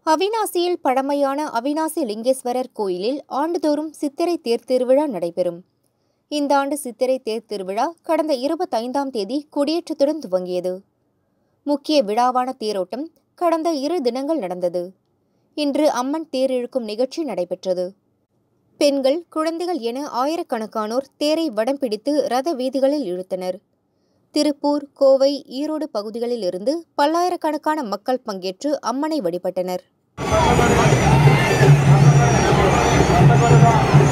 அவினாசியில் பழமையான அவினாசி லிங்கேஸ்வரர் கோயிலில் ஆண்டுதோறும் சித்திரை தேர் திருவிழா நடைபெறும் இந்த ஆண்டு சித்திரை தேர் திருவிழா கடந்த இருபத்தைந்தாம் தேதி கொடியேற்றத்துடன் துவங்கியது முக்கிய விழாவான தேரோட்டம் கடந்த இரு தினங்கள் நடந்தது இன்று அம்மன் தேர் இழுக்கும் நிகழ்ச்சி நடைபெற்றது பெண்கள் குழந்தைகள் என ஆயிரக்கணக்கானோர் தேரை வடம் பிடித்து ரத வீதிகளில் இழுத்தனர் திருப்பூர் கோவை ஈரோடு பகுதிகளில் இருந்து பல்லாயிரக்கணக்கான மக்கள் பங்கேற்று அம்மனை வழிபட்டனர் Thank you.